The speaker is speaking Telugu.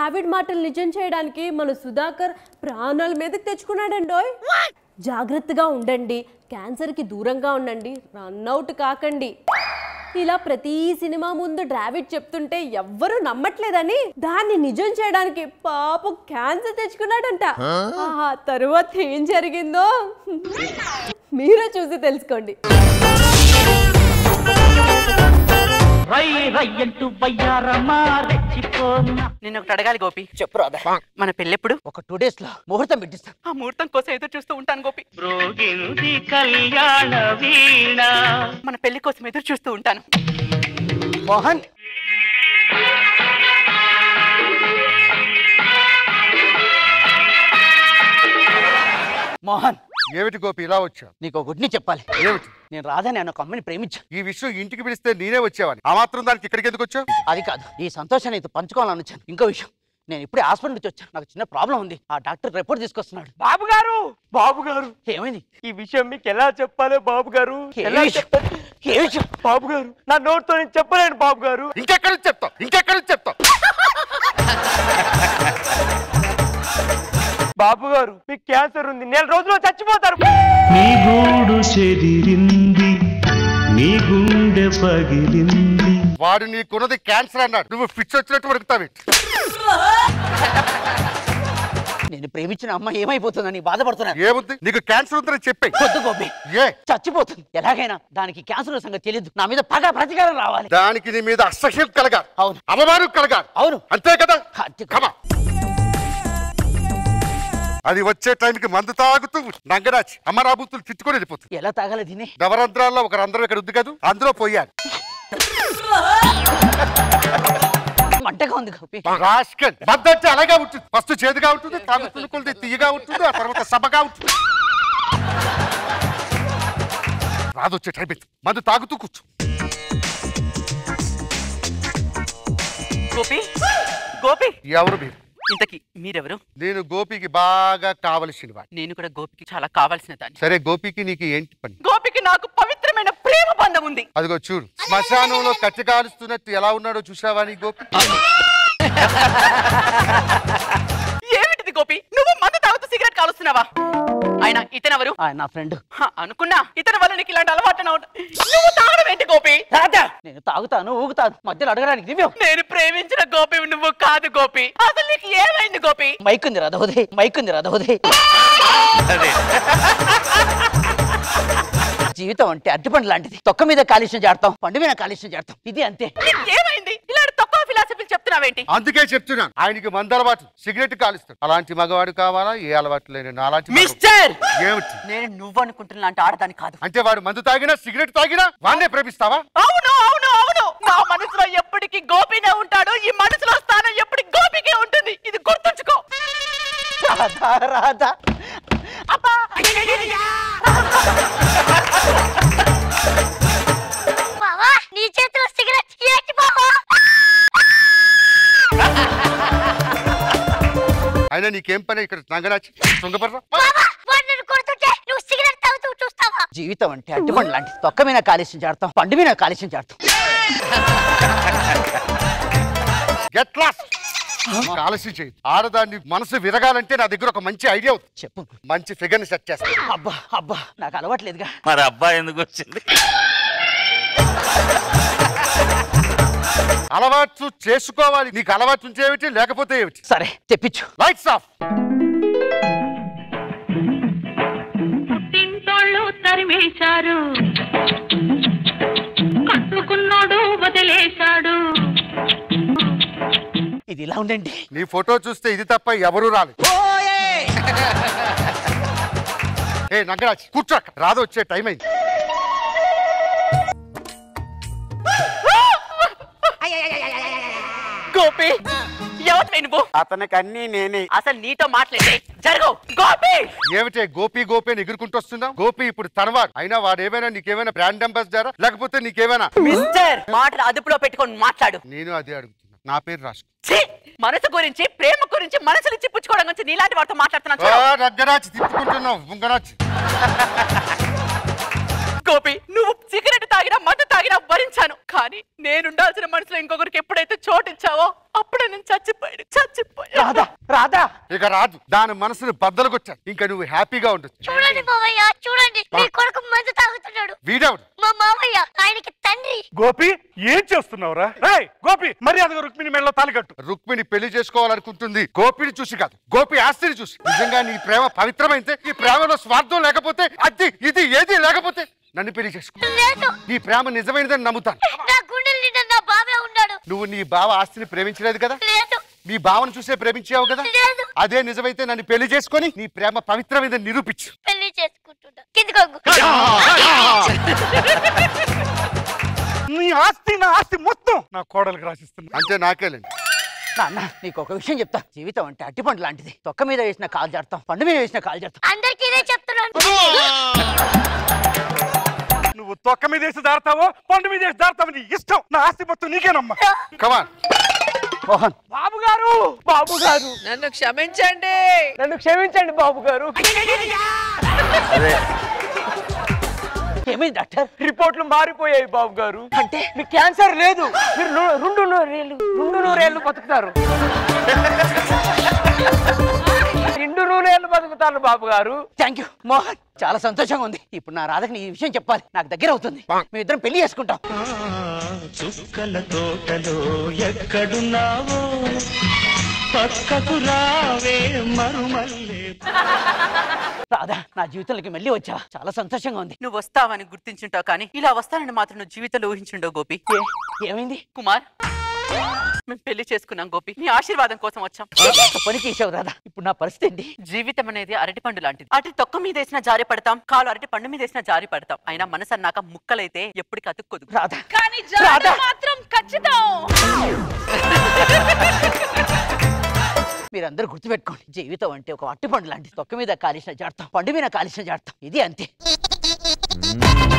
ద్రావిడ్ మాటలు నిజం చేయడానికి మన సుధాకర్ ప్రాణాల మీదకి తెచ్చుకున్నాడండోయ్ జాగ్రత్తగా ఉండండి క్యాన్సర్కి దూరంగా ఉండండి రన్అవుట్ కాకండి ఇలా ప్రతి సినిమా ముందు డ్రావిడ్ చెప్తుంటే ఎవ్వరూ నమ్మట్లేదని దాన్ని నిజం చేయడానికి పాపం క్యాన్సర్ తెచ్చుకున్నాడంట ఆ తరువాత ఏం జరిగిందో మీరే చూసి తెలుసుకోండి రై రయ్యంటూ బయ్యారమ్మా రెచ్చిపోన్నా నేను ఒకటి అడగాలి గోపి చెప్పు రాదా మన పెళ్ళెప్పుడు ఒక టూ డేస్ లో ముహూర్తం పెట్టిస్తాను ఆ ముహూర్తం కోసం ఎదురు చూస్తూ ఉంటాను గోపి రోగినుది కళ్యాణ వీణ మన పెళ్లి కోసం ఎదురు చూస్తూ ఉంటాను మోహన్ మోహన్ ఏమిటి గోపి ఇలా వచ్చావు నీకు గుడ్ని చెప్పాలి ఏమిటి నేను రాధాని అన్న ఒక అమ్మని ప్రేమించా ఈ విషయం ఇంటికి పిలిస్తే నేనే వచ్చేవాని ఆ మాత్రం దానికి ఇక్కడికి ఎందుకు వచ్చావు అది కాదు ఈ సంతోషాన్ని నీతో పంచుకోవాలని వచ్చాను ఇంకో విషయం నేను ఇప్పుడే హాస్పిటల్ నుంచి వచ్చాను నాకు చిన్న ప్రాబ్లం ఉంది ఆ డాక్టర్ రిపోర్ట్ తీసుకొస్తున్నాడు బాబు గారు బాబు గారు ఏమైంది ఈ విషయం మీకు ఎలా చెప్పాలి బాబు గారు ఏ ఎలా విషయం? చెప్పాలి ఏ విషయం బాబు గారు నా నోటితో నేను చెప్పలేను బాబు గారు ఇంకెక్కడి నుంచి చెప్తావు ఇంకెక్కడి నుంచి చెప్తావు బాబు గారు మీకు క్యాన్సర్ ఉంది నెల రోజుల్లో చచ్చిపోతారు నీ గూడు చెదిరింది నీ గుండె పగిలింది వాడు నీకున్నది క్యాన్సర్ అన్నాడు నువ్వు ఫిక్స్ వచ్చినట్టు వడుకుతావి నేను ప్రేమించిన అమ్మ ఏమైపోతుందని బాధపడుతున్నాను ఏముంది నీకు క్యాన్సర్ ఉందని చెప్పే వద్దు గోపి ఏ చచ్చిపోతుంది ఎలాగైనా దానికి క్యాన్సర్ సంగతి తెలియదు నా మీద పగ ప్రతీకారం రావాలి దానికి నీ మీద అసహ్యం కలగాలి అవును. అవమానం కలగాలి అవును అంతే కదా అంతే. కమా అది వచ్చే టైంకి మందు తాగుతూ నంగరాచి అమరాబూతులు తిట్టుకొని వెళ్ళిపోతుంది ఎలా తాగాలి దీన్ని నవరంధ్రాల్లో ఒక రంధ్రం ఇక్కడ ఉంది కదా అందులో పోయాలి మంటగా ఉంది గోపి రాష్కల్ మద్దు అంటే అలాగే ఉంటుంది ఫస్ట్ చేదుగా ఉంటుంది తాగుతున్న కొద్ది తీయగా ఉంటుంది ఆ తర్వాత సభగా ఉంటుంది రాదొచ్చే టైం అయితే మందు తాగుతూ కూర్చో గోపి గోపి ఎవరు మీరు ఇంతకి మీరెవరు నేను గోపికి బాగా కావలసిన వాడు నేను కూడా గోపికి చాలా కావాల్సిన దాన్ని సరే గోపికి నీకు ఏంటి పని గోపికి నాకు పవిత్రమైన ప్రేమ బంధం ఉంది అదిగో చూడు శ్మశానంలో కత్తి కాలుస్తున్నట్టు ఎలా ఉన్నాడో చూసావా నీ గోపి ఏమిటిది గోపి నువ్వు మందు తాగుతూ సిగరెట్ కాలుస్తున్నావా ఆయన ఇతనెవరు ఆయన నా ఫ్రెండ్ హ, అనుకున్నా ఇతని వల్ల నీకు ఇలాంటి అలవాటు నువ్వు తాగడం ఏంటి గోపి రాజా నేను తాగుతాను ఊగుతాను మధ్యలో అడగడానికి నువ్వే నేను ప్రేమించిన గోపి నువ్వు కాదు గోపి అసలు నీకు ఏమైంది గోపి మైకుంది రథోదే మైకుంది రథోదే జీవితం అంటే అరటిపండు లాంటిది తొక్క మీద కాలుష్యం చేడతాం పండు మీద కాలుష్యం చేడతాం ఇది అంతే నీకు ఏమైంది ఇలాంటి తక్కువ ఫిలాసఫీలు చెప్తున్నావేంటి అందుకే చెప్తున్నాను ఆయనకి మందు అలవాటు సిగరెట్ కాలుస్తాడు అలాంటి మగవాడు కావాలా ఏ అలవాటు లేని నా అలాంటి మగవాడు. మిస్టర్ ఏమిటి నేను నువ్వు అనుకుంటున్న లాంటి ఆడదాని కాదు అంటే వాడు మందు తాగినా సిగరెట్ తాగినా వాడినే ప్రేమిస్తావా అవును అవును అవును నా మనసులో ఎప్పటికీ గోపినే ఉంటాడు ఈ మనసులో స్థానం ఎప్పటికి గోపికే ఉంటుంది ఇది గుర్తుంచుకో రాధా రాధా అబ్బా బావా నీ చేతిలో సిగరెట్ ఏంటి బావా అయినా నీకేం పని ఇక్కడ నంగరాచి శృంగపర్రా బావా వాడు నన్ను కొడుతుంటే నువ్వు సిగరెట్ తాగుతూ చూస్తావా జీవితం అంటే అరటిపండు లాంటిది తొక్క మీద కాలుష్యం చేడతాం పండు మీద కాలుష్యం చేడతాం గెట్ లాస్ట్ ఆలస్యం చేయి ఆడదాన్ని మనసు విరగాలంటే నా దగ్గర ఒక మంచి ఐడియా ఉంది చెప్పు మంచి ఫిగర్ ని సెట్ చేస్తా అబ్బా అబ్బా నాకు అలవాట్లేదుగా మరి అబ్బాయి ఎందుకు వచ్చింది అలవాటు చేసుకోవాలి నీకు అలవాటు ఉంచేమిటి లేకపోతే ఏమిటి సరే తెప్పించు లైట్స్ ఆఫ్ పుట్టింటోళ్ళు తరిమేశారు కట్టుకున్నోడు వదిలేశాడు ఇది ఇలా ఉండండి నీ ఫోటో చూస్తే ఇది తప్ప ఎవరు రాలేదు ఏ నంగరాజ్ కూర్చోక రాదు వచ్చే టైం అయింది గోపి ఎవరు నువ్వు అతనికి అన్ని నేనే అసలు నీతో మాట్లాడే జరుగు గోపి ఏమిటే గోపి గోపి అని ఎగురుకుంటూ వస్తున్నావు గోపి ఇప్పుడు తనవాడు అయినా వాడు ఏమైనా నీకేమైనా బ్రాండ్ అంబాసిడరా లేకపోతే నీకేమైనా మిస్టర్ మాటలు అదుపులో పెట్టుకొని మాట్లాడు నేను అదే అడుగుతున్నా నా పేరు రాసుకో ఛీ! మనసు గురించి ప్రేమ గురించి మనసులు చిప్పుచ్చుకోవడం గురించి నీలాంటి వారితో మాట్లాడుతున్నాను ఆ, చూడు. రంగరాజు తిప్పుకుంటున్నావు ఉంగరాజు గోపి నువ్వు సిగరెట్ తాగినా మత్తు తాగినా భరించాను కానీ నేనుండాల్సిన మనసులో ఇంకొకరికి ఎప్పుడైతే చోటు ఇచ్చావో అప్పుడే నేను చచ్చిపోయాడు చచ్చిపోయాడు రాధా రాధా ఇక రాదు దాని మనసుని బద్దలుకొచ్చాను ఇంకా నువ్వు హ్యాపీగా ఉండొచ్చు చూడండి మావయ్య చూడండి మీ కొడుకు మందు తాగుతున్నాడు వీడవుడు మా మావయ్య ఆయనకి తండ్రి గోపి ఏం చేస్తున్నావురా ఏయ్, గోపి మర్యాదగా రుక్మిణి మెళ్ళలో తాలికట్టు రుక్మిణి పెళ్లి చేసుకోవాలనుకుంటుంది గోపిని చూసి కాదు గోపి ఆస్తిని చూసి నిజంగా నీ ప్రేమ పవిత్రమైతే ఈ ప్రేమలో స్వార్థం లేకపోతే అది ఇది ఏది లేకపోతే నన్ను పెళ్లి చేసుకో లేదు నీ ప్రేమ నిజమైనదని నమ్ముతాను నా గుండెల నిండా నా బావే ఉన్నాడు నువ్వు నీ బావ ఆస్తిని ప్రేమించలేదు కదా లేదు నీ బావను చూసే ప్రేమించావు కదా లేదు అదే నిజమైతే నన్ను పెళ్లి చేసుకొని నీ ప్రేమ పవిత్రమైనదని నిరూపించు పెళ్లి చేసుకుంటున్నా కిందికొంగు నీ ఆస్తి నా ఆస్తి మొత్తం నా కోడలికి రాసిస్తున్నా అంతే నాకేలేండి నాన్న నీకు ఒక విషయం చెప్తా జీవితం అంటే అట్టిపండు లాంటిది తొక్క మీద వేసిన కాలు జాడతాం పండు మీద వేసిన కాలు జాడతాం అందరికి ఇదే చెప్తున్నాను నువ్వు తొక్క మీద వేసి దాడతావో పండు మీద వేసి దాడతావు నీ ఇష్టం నా ఆస్తి మొత్తం నీకేనమ్మా కమాన్ మోహన్ బాబు గారు బాబు గారు నన్ను క్షమించండి నన్ను క్షమించండి బాబు గారు ఏమైంది డాక్టర్ రిపోర్ట్లు మారిపోయాయి బాబు గారు అంటే మీకు క్యాన్సర్ లేదు మీరు ను- రెండు నూరేళ్ళు రెండు నూరేళ్ళు బతుకుతారు రెండు నూరేళ్ళు బతుకుతారు బాబు గారు థ్యాంక్ యూ మోహన్ చాలా సంతోషంగా ఉంది ఇప్పుడు నా రాధకి నీ ఈ విషయం చెప్పాలి నాకు దగ్గర అవుతుంది మీ ఇద్దరం పెళ్లి చేసుకుంటాం ఆ, చుక్కల తోటలో ఎక్కడున్నావో పక్కకు రావే మరుమల్లే రాధా నా జీవితంలోకి మళ్ళీ వచ్చావా చాలా సంతోషంగా ఉంది నువ్వు వస్తావని గుర్తించుంటావు కానీ ఇలా వస్తానని మాత్రం నువ్వు జీవితంలో ఊహించుండవు గోపి ఏ, ఏమైంది కుమార్ మేము పెళ్లి చేసుకున్నాం గోపి నీ ఆశీర్వాదం కోసం వచ్చాం ఒక్క పని చేసావు రాధా ఇప్పుడు నా పరిస్థితి ఏంటి జీవితం అనేది అరటి పండు లాంటిది అటు తొక్క మీద వేసిన జారి పడతాం కాలు అరటి పండు మీద వేసిన జారి పడతాం అయినా మనసు అన్నాక ముక్కలైతే ఎప్పటికీ అతుక్కోదు రాధా కానీ రాధా! మాత్రం ఖచ్చితం మీరందరూ గుర్తుపెట్టుకోండి జీవితం అంటే ఒక అట్టిపండు లాంటి తొక్క మీద కాలిసిన జాడతాం పండు మీద కాలిసిన జాడతాం ఇది అంతే